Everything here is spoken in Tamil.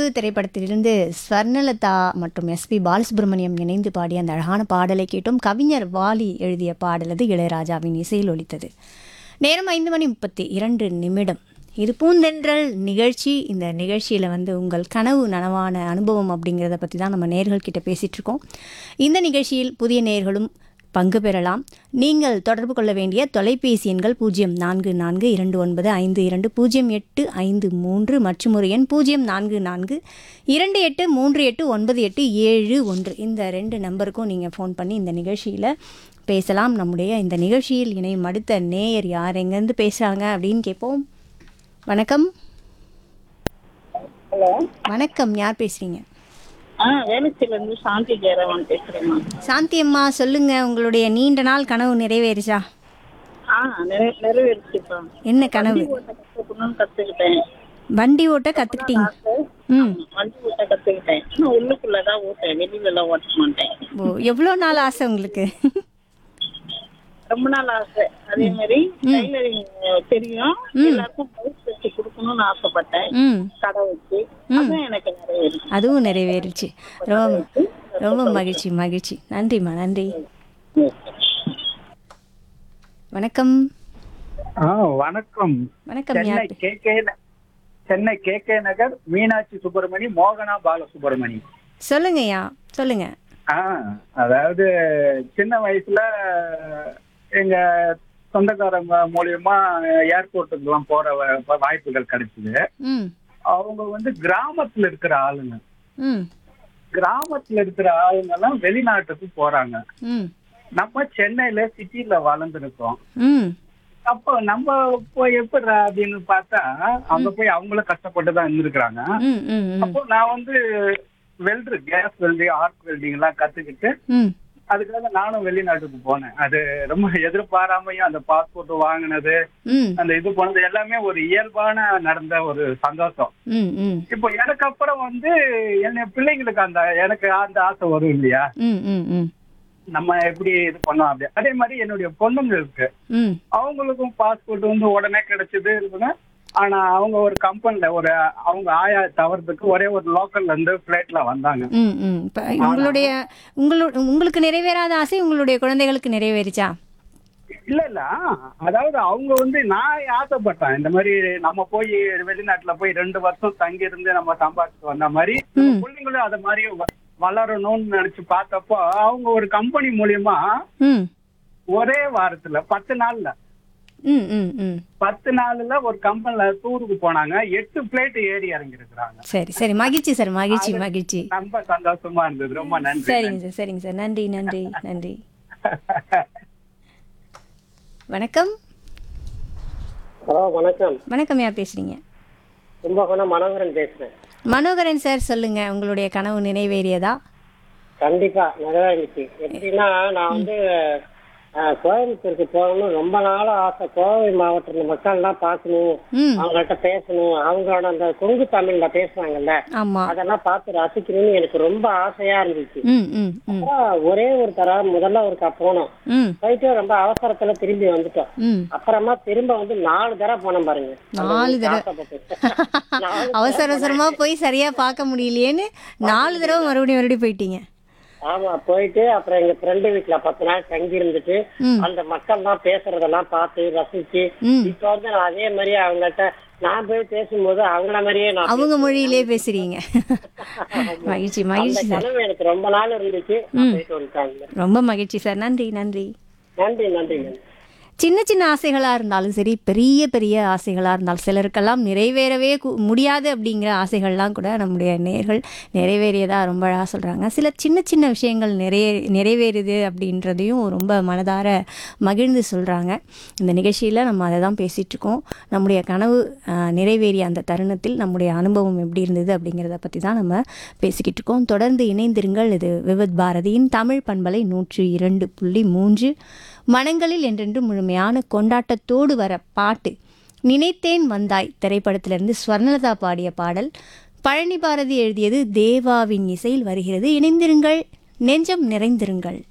திரைப்படத்திலிருந்து ஸ்வர்ணலதா மற்றும் எஸ்பி பாலசுப்ரமணியம் இணைந்து பாடிய அந்த அழகான பாடலை கேட்டோம் கவிஞர் வாலி எழுதிய பாடல் அது இளையராஜாவின் இசையில் ஒலித்தது நேரம் ஐந்து மணி முப்பத்தி இரண்டு நிமிடம் இது பூந்தென்றல் நிகழ்ச்சி இந்த நிகழ்ச்சியில் வந்து உங்கள் கனவு நனவான அனுபவம் அப்படிங்கிறத பற்றி தான் நம்ம நேர்கள் கிட்ட பேசிகிட்டு இருக்கோம் இந்த நிகழ்ச்சியில் புதிய நேர்களும் பங்கு பெறலாம் நீங்கள் தொடர்பு கொள்ள வேண்டிய தொலைபேசி எண்கள் பூஜ்ஜியம் நான்கு நான்கு இரண்டு ஒன்பது ஐந்து இரண்டு பூஜ்ஜியம் எட்டு ஐந்து மூன்று மற்றும் ஒரு எண் பூஜ்ஜியம் நான்கு நான்கு இரண்டு எட்டு மூன்று எட்டு ஒன்பது எட்டு ஏழு ஒன்று இந்த ரெண்டு நம்பருக்கும் நீங்கள் ஃபோன் பண்ணி இந்த நிகழ்ச்சியில் பேசலாம் நம்முடைய இந்த நிகழ்ச்சியில் இணையும் அடுத்த நேயர் யார் எங்கேருந்து பேசுகிறாங்க அப்படின்னு கேட்போம் வணக்கம் ஹலோ வணக்கம் யார் பேசுகிறீங்க ஆ வேலுச்சில இருந்து சாந்தி ஜெயராமன் பேசுறேம்மா சாந்தி அம்மா சொல்லுங்கள் உங்களுடைய நீண்ட நாள் கனவு நிறைவேறுச்சா ஆ நிறை நிறைவேறிச்சுப்பா என்ன கனவு ஓட்ட கத்துக்கணும்னு கத்துக்கிட்டேன் வண்டி ஓட்ட கற்றுக்கிட்டீங்க ம் வண்டி ஓட்ட கத்துக்கிட்டேன் நான் உள்ளுக்குள்ளதான் ஓட்டேன் வெளியில எல்லாம் ஓட்ட மாட்டேன் ஓ எவ்வளோ நாள் ஆசை உங்களுக்கு ரொம்ப நாள் ஆசை அதே மாதிரி டைலரிங் தெரியும் எல்லாருக்கும் பிளவுஸ் வச்சு கொடுக்கணும்னு ஆசைப்பட்டேன் ம் கடை வச்சு அதுவும் எனக்கு நிறைவேறிச்சு அதுவும் நிறைவேறுச்சு ரொம்ப ரொம்ப மகிழ்ச்சி மகிழ்ச்சி நன்றிம்மா நன்றி வணக்கம் ஆ வணக்கம் வணக்கம் சென்னை யார் K K Chennai K K Nagar Meenakshi Subramani மோகனா பாலசுப்ரமணி சொல்லுங்கய்யா சொல்லுங்க ஆ அதாவது சின்ன வயசுல எங்க சொந்தக்காரங்க மூலியமா ஏர்போர்ட்டுக்கு எல்லாம் போற வ- வாய்ப்புகள் கிடைச்சது ம் அவங்க வந்து கிராமத்துல இருக்கிற ஆளுங்க ம் கிராமத்துல இருக்கிற ஆளுங்க எல்லாம் வெளிநாட்டுக்கு போறாங்க ம் நம்ம சென்னையில சிட்டில வளர்ந்துருக்கோம் ம் அப்போ நம்ம போய் எப்படி அப்படின்னு பார்த்தா அங்க போய் அவங்களும் கஷ்டப்பட்டு தான் இருந்திருக்கிறாங்க ம் ம் ம் அப்போ நான் வந்து welder gas welding arc welding எல்லாம் கத்துக்கிட்டு ம் அதுக்காக நானும் வெளிநாட்டுக்கு போனேன் அது ரொம்ப எதிர்பாராமையும் அந்த பாஸ்போர்ட் வாங்கினது ம் அந்த இது போனது எல்லாமே ஒரு இயல்பான நடந்த ஒரு சந்தோஷம் ம் ம் இப்போ எனக்கு அப்புறம் வந்து என்ன பிள்ளைங்களுக்கு அந்த எனக்கு அந்த ஆசை வரும் இல்லையா ம் ம் ம் நம்ம எப்படி இது பண்ணோம் அப்படி அதே மாதிரி என்னுடைய பொண்ணுங்களுக்கு ம் அவங்களுக்கும் பாஸ்போர்ட் வந்து உடனே கிடைச்சது இருக்குங்க ஆனா அவங்க ஒரு கம்பெனில ஒரு அவங்க ஆயா தவறதுக்கு ஒரே ஒரு லோக்கல்ல இருந்து பிளைட்ல வந்தாங்க ம் ம் இப்போ உங்களுடைய உங்களோட உங்களுக்கு நிறைவேறாத ஆசை உங்களுடைய குழந்தைகளுக்கு நிறைவேறிச்சா இல்ல இல்ல அதாவது அவங்க வந்து நான் ஆசைப்பட்டேன் இந்த மாதிரி நம்ம போய் வெளிநாட்டுல போய் ரெண்டு வருஷம் தங்கி இருந்து நம்ம சம்பாதிச்சு வந்த மாதிரி நம்ம பிள்ளைங்களும் அத மாதிரி வ- வளரணும்னு நினைச்சு பார்த்தப்போ அவங்க ஒரு கம்பெனி மூலியமா ம் ஒரே வாரத்துல பத்து நாள்ல ம் ம் ம் பத்து நாள்ல ஒரு கம்பெனில டூருக்கு போனாங்க எட்டு பிளேட் ஏறி இறங்கி இருக்கிறாங்க சரி சரி மகிழ்ச்சி சார் மகிழ்ச்சி மகிழ்ச்சி ரொம்ப சந்தோஷமா இருந்தது ரொம்ப நன்றி சரிங்க சார் சரிங்க சார் நன்றி நன்றி நன்றி வணக்கம் ஹலோ வணக்கம் வணக்கம் யார் பேசுறீங்க கும்பகோணம் மனோகரன் பேசுறேன் மனோகரன் சார் சொல்லுங்க உங்களுடைய கனவு நிறைவேறியதா கண்டிப்பா நிறைவேறிச்சு எப்படின்னா நான் வந்து அஹ், கோயம்புத்தூருக்கு போகணும்னு ரொம்ப நாளா ஆசை கோவை மாவட்டத்துல மக்கள்லாம் பார்க்கணும் ம் அவங்கள்ட்ட பேசணும் அவங்களோட அந்த கொங்கு தமிழ்ல பேசுறாங்கல்ல ஆமா அதெல்லாம் பார்த்து ரசிக்கணும்னு எனக்கு ரொம்ப ஆசையா இருந்துச்சு ம் ம் ம் அப்புறம் ஒரே ஒரு தடவை முதல்ல ஒருக்கா போனோம் ம் போயிட்டு ரொம்ப அவசரத்துல திரும்பி வந்துட்டோம் ம் அப்புறமா திரும்ப வந்து நாலு தடவை போனோம் பாருங்க நாலு தடவை. ஆசைப்பட்டு. நாலு அவசர அவசரமா போய் சரியா பார்க்க முடியலையேன்னு நாலு தடவை மறுபடியும் மறுபடியும் போயிட்டீங்க ஆமா போயிட்டு அப்புறம் எங்க ஃப்ரெண்டு வீட்டுல பத்து நாள் தங்கி இருந்துட்டு ம். அந்த மக்கள் தான் பேசுறதெல்லாம் பார்த்து ரசிச்சு ம் இப்ப வந்து நான் அதே மாதிரி அவங்கள்ட்ட நான் போய் பேசும்போது அவங்கள மாதிரியே நான் அவங்க மொழியிலே பேசுறீங்க மகிழ்ச்சி அந்த மகிழ்ச்சி சார் கனவு எனக்கு ரொம்ப நாள் இருந்துச்சு நான் போயிட்டு வந்துட்டாங்க ரொம்ப மகிழ்ச்சி சார் நன்றி நன்றி நன்றி நன்றி நன்றி சின்ன சின்ன ஆசைகளாக இருந்தாலும் சரி பெரிய பெரிய ஆசைகளாக இருந்தாலும் சிலருக்கெல்லாம் நிறைவேறவே கு- முடியாது அப்படிங்கிற ஆசைகள்லாம் கூட நம்முடைய நேர்கள் நிறைவேறியதாக ரொம்ப அழகாக சொல்கிறாங்க சில சின்ன சின்ன விஷயங்கள் நிறைய நிறைவேறுது அப்படின்றதையும் ரொம்ப மனதார மகிழ்ந்து சொல்கிறாங்க இந்த நிகழ்ச்சியில் நம்ம அதை தான் பேசிகிட்டு இருக்கோம் நம்முடைய கனவு ஆஹ், நிறைவேறிய அந்த தருணத்தில் நம்முடைய அனுபவம் எப்படி இருந்தது அப்படிங்கிறத பற்றி தான் நம்ம பேசிக்கிட்டு இருக்கோம் தொடர்ந்து இணைந்திருங்கள் இது விவித் பாரதியின் தமிழ் பண்பலை நூற்றி இரண்டு புள்ளி மூன்று மனங்களில் என்றென்று முழுமையான கொண்டாட்டத்தோடு வர பாட்டு நினைத்தேன் வந்தாய் திரைப்படத்திலிருந்து ஸ்வர்ணலதா பாடிய பாடல் பழனி பாரதி எழுதியது தேவாவின் இசையில் வருகிறது இணைந்திருங்கள் நெஞ்சம் நிறைந்திருங்கள்